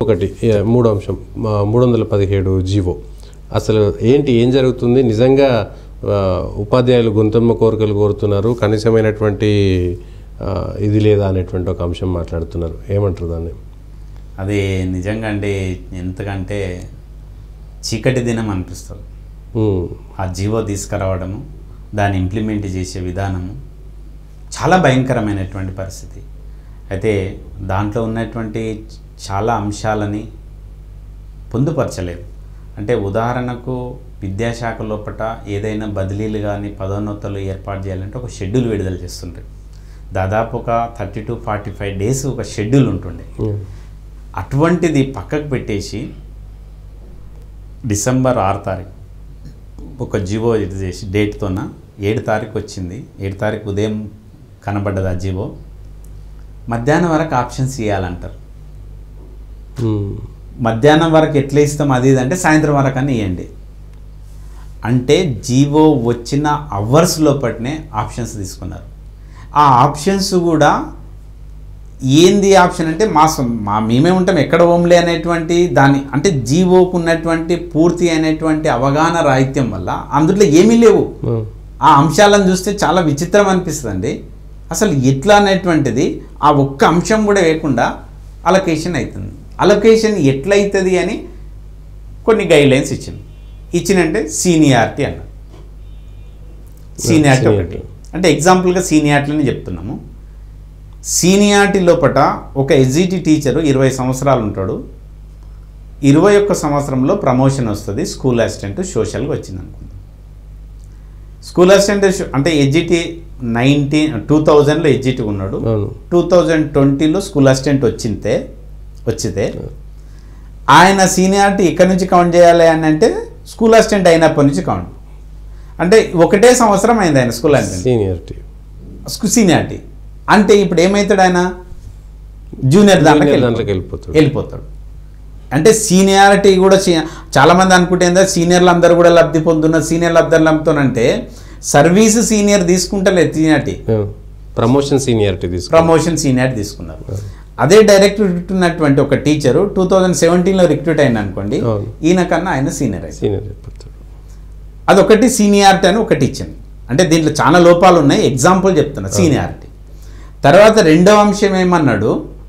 ఒకటి ఏ, మూడో అంశం మా మూడు వందల పదిహేడు జీవో అసలు ఏంటి ఏం జరుగుతుంది నిజంగా ఆ, ఉపాధ్యాయులు గొంతమ్మ కోరికలు కోరుతున్నారు కనీసమైనటువంటి ఆ, ఇది లేదా అనేటువంటి ఒక అంశం మాట్లాడుతున్నారు ఏమంటారు దాన్ని అది నిజంగా అంటే ఎంతకంటే చీకటి దినం అనిపిస్తుంది ఉమ్, ఆ జీవో తీసుకురావడము దాన్ని ఇంప్లిమెంట్ చేసే విధానము చాలా భయంకరమైనటువంటి పరిస్థితి అయితే దాంట్లో ఉన్నటువంటి చాలా అంశాలని పొందుపరచలేదు అంటే ఉదాహరణకు విద్యాశాఖ లోపల ఏదైనా బదిలీలు కానీ పదోన్నతులు ఏర్పాటు చేయాలంటే ఒక షెడ్యూల్ విడుదల చేస్తుంటారు దాదాపు ఒక thirty two forty five days ఒక షెడ్యూల్ ఉంటుండే ఉమ్, అటువంటిది పక్కకు పెట్టేసి డిసెంబర్ ఆరు తారీఖు ఒక జీవో ఇది చేసి డేట్తోన ఏడు తారీఖు వచ్చింది ఏడు తారీఖు ఉదయం కనబడ్డది ఆ జీవో మధ్యాహ్నం వరకు ఆప్షన్స్ ఇవ్వాలంటారు ఉమ్, మధ్యాహ్నం వరకు ఎట్లా ఇస్తాం అది ఇది అంటే సాయంత్రం వరకు అని ఇవ్వండి అంటే జీవో వచ్చిన అవర్స్ లోపట్నే ఆప్షన్స్ తీసుకున్నారు ఆ ఆప్షన్స్ కూడా ఏంది ఆప్షన్ అంటే మా సొం- మా మేమే ఉంటాం ఎక్కడ ఓంలే అనేటువంటి దాని అంటే జీవోకు ఉన్నటువంటి పూర్తి అయినటువంటి అవగాహన రాహిత్యం వల్ల అందులో ఏమీ లేవు ఉమ్, ఆ అంశాలను చూస్తే చాలా విచిత్రం అనిపిస్తుందండి అసలు ఎట్లా అనేటువంటిది ఆ ఒక్క అంశం కూడా వేయకుండా అలొకేషన్ అవుతుంది అలొకేషన్ ఎట్లయితుంది అని కొన్ని గైడ్లైన్స్ ఇచ్చింది ఇచ్చినంటే సీనియారిటీ అన్న సీనియారిటీ ఒకటి అంటే ఎగ్జాంపుల్గా సీనియారిటీని చెప్తున్నాము సీనియారిటీ లోపట ఒక ఎస్జిటి టీచరు ఇరవై సంవత్సరాలు ఉంటాడు ఇరవై ఒక్క సంవత్సరంలో ప్రమోషన్ వస్తుంది స్కూల్ అసిస్టెంట్ సోషల్గా వచ్చింది అనుకుందాం స్కూల్ అసిస్టెంట్ షో- అంటే ఎడ్జిటి నైన్టీన్ టూ థౌజండ్లో ఎడ్జిటి ఉన్నాడు అవును టూ థౌజండ్ ట్వంటీలో స్కూల్ అసిస్టెంట్ వచ్చింతే వచ్చితే ఆయన సీనియారిటీ ఇక్కడ నుంచి కౌంట్ చేయాలి అని అంటే స్కూల్ అసిస్టెంట్ అయినప్పటి నుంచి కౌంట్ అంటే ఒకటే సంవత్సరం అయింది ఆయన school assistant seniority school- seniority అంటే ఇప్పుడు ఏమవుతాడు ఆయన జూనియర్ దాంట్లోకి జూనియర్ వెళ్ళిపోతాడు. దాంట్లోకి వెళ్ళిపోతాడు. వెళ్ళిపోతాడు అంటే సీనియారిటీ కూడా సీ- చాలా మంది అనుకుంటే ఏందో సీనియర్లు అందరూ కూడా లబ్ధి పొందుతున్నారు సీనియర్లు అందరు లబ్ధునంటే సర్వీస్ సీనియర్ తీసుకుంటలేదు సీనియారిటీ ప్రమోషన్ సీనియారిటీ తీసుకు ప్రమోషన్ సీనియారిటీ తీసుకున్నారు అదే డైరెక్ట్ రిక్రూట్ ఉన్నటువంటి ఒక టీచరు టూ థౌజండ్ సెవెంటీన్లో రిక్రూట్ అయింది అనుకోండి అవును. ఈయన కన్నా ఆయన సీనియర్ అయింది సీనియర్ అయిపోతాడు అదొకటి సీనియారిటీ అని ఒకటి ఇచ్చింది అంటే దీంట్లో చాలా లోపాలు ఉన్నాయి ఎగ్జాంపుల్ చెప్తున్నా సీనియారిటీ తర్వాత రెండవ అంశం ఏమన్నాడు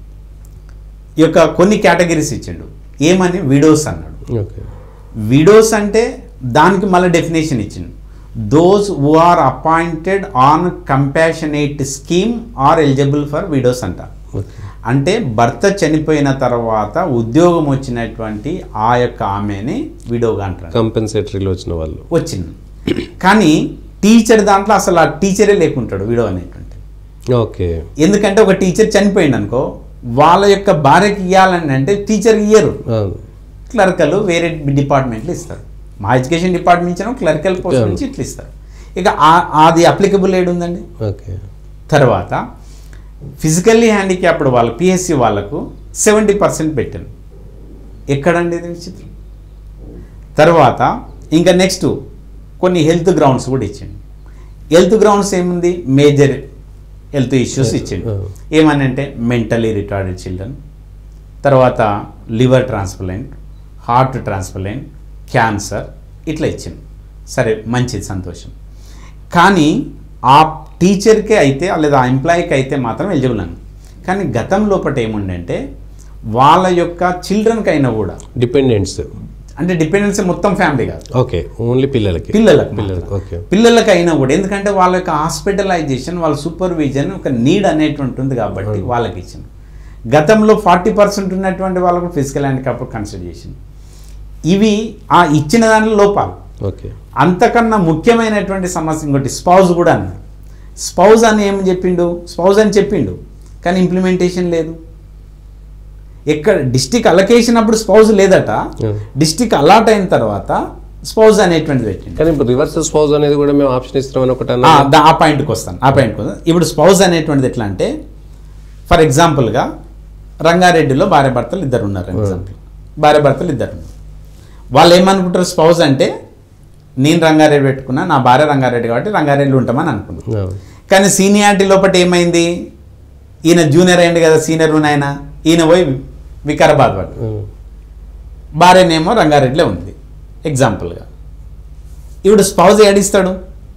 ఈ యొక్క కొన్ని కేటగిరీస్ ఇచ్చిండు ఏమని విడోస్ అన్నాడు ఓకే విడోస్ అంటే దానికి మళ్ళీ డెఫినేషన్ ఇచ్చిండు those who are appointed on compassionate scheme are eligible for widows అంట ఓకే అంటే భర్త చనిపోయిన తర్వాత ఉద్యోగం వచ్చినటువంటి ఆ యొక్క ఆమెని విడోగా అంటారు కంపెన్సేటరీలో వచ్చిన వాళ్ళు వచ్చింది కానీ టీచర్ దాంట్లో అసలు ఆ టీచరే లేకుంటాడు విడో అనేటువంటి ఓకే ఎందుకంటే ఒక టీచర్ చనిపోయింది అనుకో వాళ్ళ యొక్క భార్యకి ఇవ్వాలని అంటే టీచర్ ఇయ్యరు అవును క్లర్కలు వేరే డిపార్ట్మెంట్లు ఇస్తారు మా ఎడ్యుకేషన్ డిపార్ట్మెంట్ ఇచ్చిన క్లరికల్ పోస్ట్ నుంచి ఇట్లా ఇస్తారు ఇక ఆ- అది అప్లికబుల్ ఏడుందండి ఓకే తర్వాత ఫిజికల్లీ హ్యాండిక్యాప్డ్ వాళ్ళ పిఎస్సి వాళ్ళకు సెవెంటీ పర్సెంట్ పెట్టాను ఎక్కడండి ఇది విచిత్రం తర్వాత ఇంకా నెక్స్ట్ కొన్ని హెల్త్ గ్రౌండ్స్ కూడా ఇచ్చిండు హెల్త్ గ్రౌండ్స్ ఏముంది మేజర్ హెల్త్ ఇష్యూస్ ఇచ్చిండు Oh. ఏమని అంటే మెంటలీ రిటార్డెడ్ చిల్డ్రన్ తర్వాత liver transplant heart transplant cancer ఇట్లా ఇచ్చింది సరే మంచిది సంతోషం కానీ ఆ టీచర్కే అయితే లేదా ఆ ఎంప్లాయీకి అయితే మాత్రం ఎలిజిబుల్ అని కానీ గతం లోపల ఏముండంటే వాళ్ళ యొక్క చిల్డ్రన్కి అయినా కూడా డిపెండెంట్స్ అంటే డిపెండెన్సీ మొత్తం ఫ్యామిలీ కాదు ఓకే ఓన్లీ పిల్లలకి పిల్లలకు పిల్లలకి మాత్రం. ఓకే పిల్లలకి అయినా కూడా ఎందుకంటే వాళ్ళ యొక్క హాస్పిటలైజేషన్ వాళ్ళ సూపర్విజన్ ఒక నీడ్ అనేటువంటి ఉంది కాబట్టి వాళ్ళకి ఇచ్చింది గతంలో ఫార్టీ పర్సెంట్ ఉన్నటువంటి వాళ్ళకు ఫిజికల్ హ్యాండిక్యాప్ కన్సిడర్ చేసింది ఇవి ఆ ఇచ్చిన దానిలో లోపాలు ఓకే అంతకన్నా ముఖ్యమైనటువంటి సమస్య ఇంకోటి స్పౌజ్ కూడా అన్నారు స్పౌజ్ అని ఏం చెప్పిండు స్పౌజ్ అని చెప్పిండు కానీ ఇంప్లిమెంటేషన్ లేదు ఎక్కడ డిస్టిక్ అలొకేషన్ అప్పుడు స్పౌజ్ లేదట Yeah. డిస్టిక్ అలాట్ అయిన తర్వాత స్పౌజ్ అనేటువంటిది పెట్టిండు కానీ ఇప్పుడు రివర్స్ స్పౌజ్ అనేది కూడా మేము ఆప్షన్ ఇస్తామని ఒకటి ఆ, అన్నా దా- ఆ పాయింట్కి వస్తాను ఆ పాయింట్కి వస్తాను ఇప్పుడు స్పౌజ్ అనేటువంటిది ఎట్లా అంటే ఫర్ ఎగ్జాంపుల్గా రంగారెడ్డిలో భార్య భర్తలు ఇద్దరు ఉన్నారు ఎగ్జాంపుల్ భార్య భర్తలు ఇద్దరు ఉన్నారు వాళ్ళు ఏమనుకుంటారు స్పౌజ్ అంటే నేను రంగారెడ్డి పెట్టుకున్నా నా భార్య రంగారెడ్డి కాబట్టి రంగారెడ్డిలో ఉంటామని అనుకున్నాను అవును. కానీ సీనియారిటీ లోపల ఏమైంది ఈయన జూనియర్ అయ్యింది కదా సీనియర్ ఆయన ఈయన పోయి వికారాబాద్ వాడు ఉమ్. భార్యనేమో రంగారెడ్డిలో ఉంది ఎగ్జాంపుల్గా ఇప్పుడు స్పౌజ్ ఏడిస్తాడు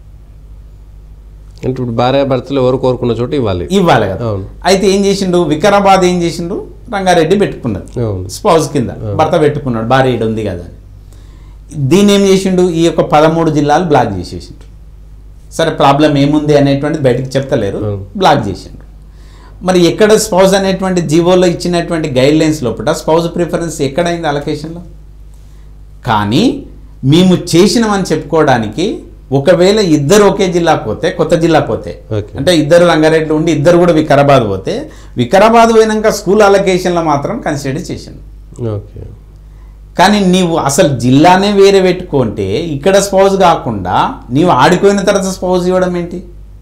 అంటే ఇప్పుడు భార్య భర్తలు ఎవరు కోరుకున్న చోట ఇవ్వాలి ఇవ్వాలి కదా అవును అయితే ఏం చేసిండు వికారాబాద్ ఏం చేసిండు రంగారెడ్డి పెట్టుకున్నది అవును స్పౌజ్ కింద భర్త పెట్టుకున్నాడు భార్య ఈడ ఉంది కదా అని దీన్ని ఏం చేసిండు ఈ యొక్క పదమూడు జిల్లాలు బ్లాక్ చేసేసిండు సరే ప్రాబ్లం ఏముంది అనేటువంటిది బయటికి చెప్తలేరు అవును. బ్లాక్ చేసిండు మరి ఎక్కడ స్పౌజ్ అనేటువంటి జీవోలో ఇచ్చినటువంటి గైడ్ లైన్స్ లోపల స్పౌజ్ ప్రిఫరెన్స్ ఎక్కడైంది అలొకేషన్లో కానీ మేము చేసినామని చెప్పుకోవడానికి ఒకవేళ ఇద్దరు ఒకే జిల్లాకు పోతే కొత్త జిల్లాకు పోతే ఓకే. అంటే ఇద్దరు రంగారెడ్డి ఉండి ఇద్దరు కూడా వికారాబాద్ పోతే వికారాబాద్ పోయినాక స్కూల్ అలొకేషన్లో మాత్రం కన్సిడర్ చేసిండు ఓకే కానీ నీవు అసలు జిల్లానే వేరే పెట్టుకుంటే ఇక్కడ స్పౌజ్ కాకుండా నీవు ఆడిపోయిన తర్వాత స్పౌజ్ ఇవ్వడం ఏంటి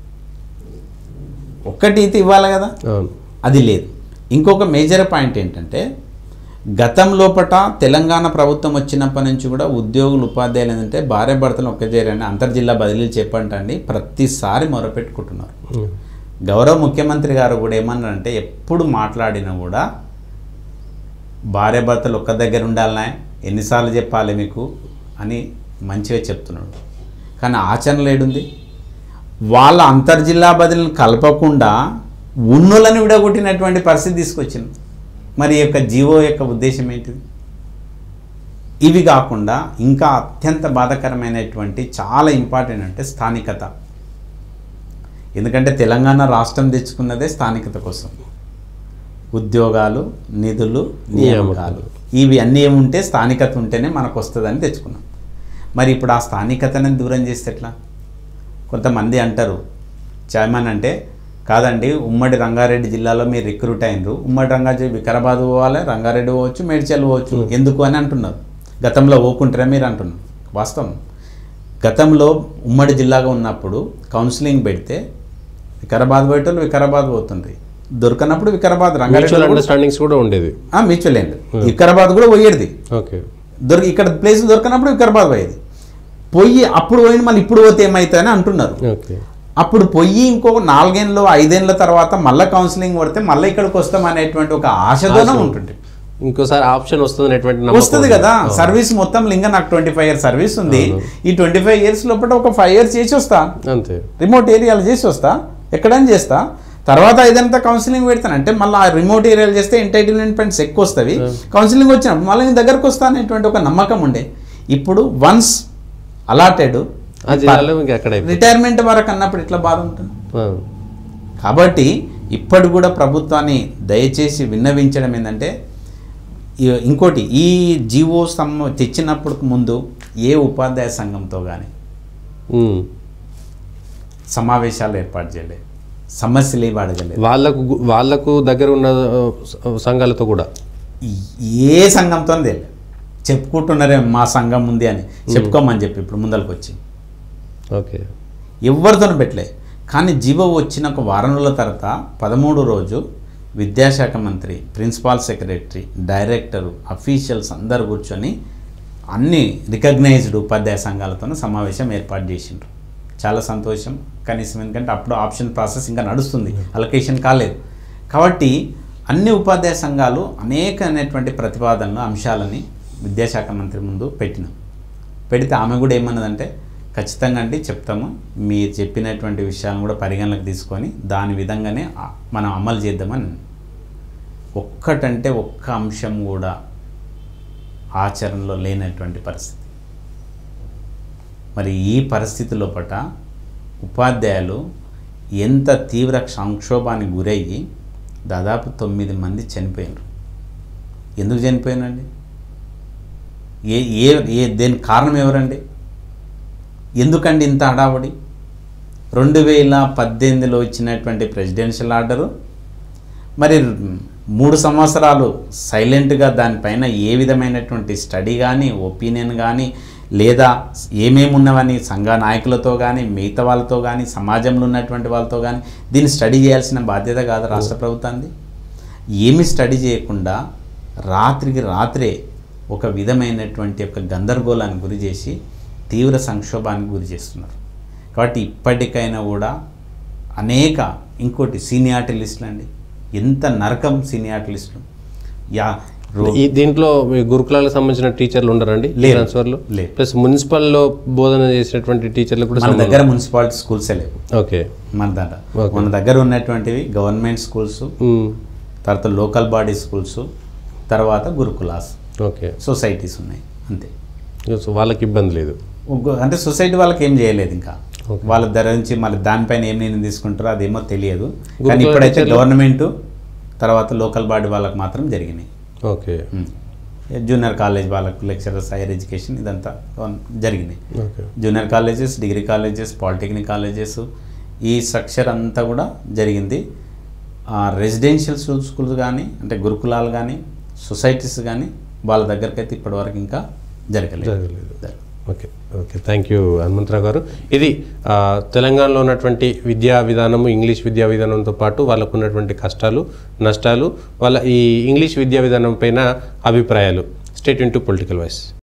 ఒక్కటి అయితే ఇవ్వాలి కదా అవును అది లేదు ఇంకొక మేజర్ పాయింట్ ఏంటంటే గతం లోపట తెలంగాణ ప్రభుత్వం వచ్చినప్పటి నుంచి కూడా ఉద్యోగులు ఉపాధ్యాయులు ఏంటంటే భార్య భర్తలు ఒక్క చేరని అంతర్జిల్లా బదిలీలు చెప్పంటండి ప్రతిసారి మొరపెట్టుకుంటున్నారు ఉమ్. గౌరవ ముఖ్యమంత్రి గారు కూడా ఏమన్నారంటే ఎప్పుడు మాట్లాడినా కూడా భార్య భర్తలు ఒక్క దగ్గర ఉండాలనే ఎన్నిసార్లు చెప్పాలి మీకు అని మంచిగా చెప్తున్నాడు కానీ ఆచరణ ఏడుంది వాళ్ళ అంతర్జిల్లా బదిలీని కలపకుండా ఉన్నోళ్ళని విడగొట్టినటువంటి పరిస్థితి తీసుకొచ్చింది మరి ఈ యొక్క జీవో యొక్క ఉద్దేశం ఏంటిది ఇవి కాకుండా ఇంకా అత్యంత బాధాకరమైనటువంటి చాలా ఇంపార్టెంట్ అంటే స్థానికత ఎందుకంటే తెలంగాణ రాష్ట్రం తెచ్చుకున్నదే స్థానికత కోసం ఉద్యోగాలు నిధులు నియామకాలు ఇవి అన్నీ ఏముంటే స్థానికత ఉంటేనే మనకు వస్తుందని తెచ్చుకున్నాం మరి ఇప్పుడు ఆ స్థానికతని దూరం చేస్తే ఎట్లా కొంతమంది అంటారు చైర్మన్ అంటే కాదండి ఉమ్మడి రంగారెడ్డి జిల్లాలో మీరు రిక్రూట్ అయినరు ఉమ్మడి రంగారెడ్డి వికారాబాద్ పోవాలి రంగారెడ్డి పోవచ్చు మేడ్చల్ పోవచ్చు ఎందుకు అని అంటున్నారు గతంలో పోకుంటారా మీరు అంటున్నారు వాస్తవం గతంలో ఉమ్మడి జిల్లాగా ఉన్నప్పుడు కౌన్సిలింగ్ పెడితే వికారాబాద్ పోయేటోళ్ళు వికారాబాద్ పోతుండ్రి దొరకనప్పుడు వికారాబాద్ మ్యూచువల్ రంగారెడ్డి అండర్స్టాండింగ్స్ కూడా ఉండేది మ్యూచువల్ ఏంటి వికారాబాద్ కూడా పోయేది ఓకే దొరికి ఇక్కడ ప్లేస్ దొరకనప్పుడు వికారాబాద్ పోయేది పోయి అప్పుడు పోయింది మళ్ళీ ఇప్పుడు పోతే ఏమవుతాయని అంటున్నారు ఓకే అప్పుడు పోయి ఇంకొక నాలుగేళ్ళు ఐదేళ్ళ తర్వాత మళ్ళీ కౌన్సిలింగ్ పడితే మళ్ళీ ఇక్కడికి వస్తాం అనేటువంటి ఒక ఆశతోనే ఉంటుంది ఇంకోసారి ఆప్షన్ వస్తుంది అనేటువంటి నమ్మకం వస్తుంది ఉంది. కదా అవును. సర్వీస్ మొత్తం లింగ నాకు ట్వంటీ ఫైవ్ ఇయర్స్ సర్వీస్ ఉంది అవును. ఈ ట్వంటీ ఫైవ్ ఇయర్స్ లోపల ఒక ఫైవ్ ఇయర్స్ చేసి వస్తా అంతే రిమోట్ ఏరియాలు చేసి వస్తా ఎక్కడైనా చేస్తా తర్వాత ఐదంతా కౌన్సిలింగ్ పెడతాను అంటే మళ్ళీ ఆ రిమోట్ ఏరియాలు చేస్తే ఎంటైటిల్మెంట్ పాయింట్స్ ఎక్కువ వస్తాయి కౌన్సిలింగ్ వచ్చినప్పుడు మళ్ళీ నేను దగ్గరకు వస్తా అనేటువంటి ఒక నమ్మకం ఉండే ఇప్పుడు వన్స్ అలాటెడ్ ఆ జిల్లాలో ఇంకా అక్కడ అయిపోయింది. రిటైర్మెంట్ వరకు అన్నప్పుడు ఎట్లా బాధ ఉంటుంది అవును. కాబట్టి ఇప్పటి కూడా ప్రభుత్వాన్ని దయచేసి విన్నవించడం ఏంటంటే ఈ- ఇంకోటి ఈ జీవో సమ్మ తెచ్చినప్పుడు ముందు ఏ ఉపాధ్యాయ సంఘంతో కానీ ఉమ్. సమావేశాలు ఏర్పాటు చేయలేదు సమస్యలు ఏవి అడగలేదు వాళ్ళకు గు- వాళ్ళకు దగ్గర ఉన్న ఆ, స- సంఘాలతో కూడా ఏ సంఘంతో తెలియదు చెప్పుకుంటున్నారే మా సంఘం ఉంది అని చెప్పుకోమని చెప్పి ఇప్పుడు ముందరకు వచ్చి ఓకే ఎవరితోనూ పెట్టలే కానీ జీవో వచ్చిన ఒక వారం రోజుల తర్వాత పదమూడు రోజు విద్యాశాఖ మంత్రి ప్రిన్సిపాల్ సెక్రటరీ డైరెక్టరు అఫీషియల్స్ అందరు కూర్చొని అన్ని రికగ్నైజ్డ్ ఉపాధ్యాయ సంఘాలతో సమావేశం ఏర్పాటు చేసిండ్రు చాలా సంతోషం కనీసం ఎందుకంటే అప్పుడు ఆప్షన్ ప్రాసెస్ ఇంకా నడుస్తుంది అలొకేషన్ కాలేదు కాబట్టి అన్ని ఉపాధ్యాయ సంఘాలు అనేక అనేటువంటి ప్రతిపాదనలు అంశాలని విద్యాశాఖ మంత్రి ముందు పెట్టినాం పెడితే ఆమె కూడా ఏమన్నదంటే ఖచ్చితంగా అండి చెప్తాము మీరు చెప్పినటువంటి విషయాలను కూడా పరిగణలోకి తీసుకొని దాని విధంగానే ఆ- మనం అమలు చేద్దామని ఒక్కటంటే ఒక్క అంశం కూడా ఆచరణలో లేనటువంటి పరిస్థితి మరి ఈ పరిస్థితి లోపట ఉపాధ్యాయులు ఎంత తీవ్ర సంక్షోభానికి గురయ్యి దాదాపు తొమ్మిది మంది చనిపోయినారు ఎందుకు చనిపోయినండి ఏ ఏ ఏ దేనికి కారణం ఎవరండి ఎందుకండి ఇంత హడావుడి రెండు వేల పద్దెనిమిదిలో ఇచ్చినటువంటి ప్రెసిడెన్షియల్ ఆర్డరు మరి మూడు సంవత్సరాలు సైలెంట్గా దానిపైన ఏ విధమైనటువంటి స్టడీ కానీ ఒపీనియన్ కానీ లేదా ఏమేమి ఉన్నవని సంఘ నాయకులతో కానీ మిగతా వాళ్ళతో కానీ సమాజంలో ఉన్నటువంటి వాళ్ళతో కానీ దీన్ని స్టడీ చేయాల్సిన బాధ్యత కాదు రాష్ట్ర ప్రభుత్వాన్ని ఏమి స్టడీ చేయకుండా రాత్రికి రాత్రే ఒక విధమైనటువంటి ఒక గందరగోళానికి గురి చేసి తీవ్ర సంక్షోభానికి గురి చేస్తున్నారు కాబట్టి ఇప్పటికైనా కూడా అనేక ఇంకోటి సీనియారిటీ లిస్టులు అండి ఎంత నరకం సీనియారిటీ లిస్టులు యా ఈ దీంట్లో మీ గురుకులాలకు సంబంధించిన టీచర్లు ఉండరండి లేరు. ట్రాన్స్ఫర్లో లేదు. ప్లస్ మున్సిపల్లో బోధన చేసినటువంటి టీచర్లు కూడా మన దగ్గర మున్సిపాలిటీ స్కూల్సే లేవు ఓకే మన దగ్గర మన దగ్గర ఉన్నటువంటివి గవర్నమెంట్ స్కూల్స్ మ్మ్. తర్వాత లోకల్ బాడీ స్కూల్స్ తర్వాత గురుకులాస్ ఓకే సొసైటీస్ ఉన్నాయి అంతే సో వాళ్ళకి ఇబ్బంది లేదు ఒగ్గ- అంటే సొసైటీ వాళ్ళకి ఏం చేయలేదు ఇంకా వాళ్ళ ధర నుంచి మళ్ళీ దానిపైన ఏం నేను తీసుకుంటారో అదేమో తెలియదు కానీ గురుకుల ఇప్పుడైతే టీచర్లు? గవర్నమెంట్ తర్వాత లోకల్ బాడీ వాళ్ళకి మాత్రం జరిగినాయి ఓకే ఉమ్. జూనియర్ కాలేజ్ వాళ్ళకు లెక్చరర్స్ హైయర్ ఎడ్యుకేషన్ ఇదంతా గవర్న- జరిగినాయి okay junior colleges degree colleges polytechnic colleges ఈ స్ట్రక్చర్ అంతా కూడా జరిగింది రెసిడెన్షియల్ స్కూల్స్ కానీ అంటే గురుకులాలు కానీ సొసైటీస్ కానీ వాళ్ళ దగ్గరికి అయితే ఇప్పటివరకు ఇంకా జరగలేదు జరగలేదు. జరగలేదు. Okay okay thank you Hanumantharao గారు ఇది ఆ, తెలంగాణలో ఉన్నటువంటి విద్యా విధానము ఇంగ్లీష్ విద్యా విధానంతో పాటు వాళ్ళకు ఉన్నటువంటి కష్టాలు నష్టాలు వాళ్ళ ఈ ఇంగ్లీష్ విద్యా విధానం పైన అభిప్రాయాలు స్టేట్ ఇంటూ పొలిటికల్ వాయిస్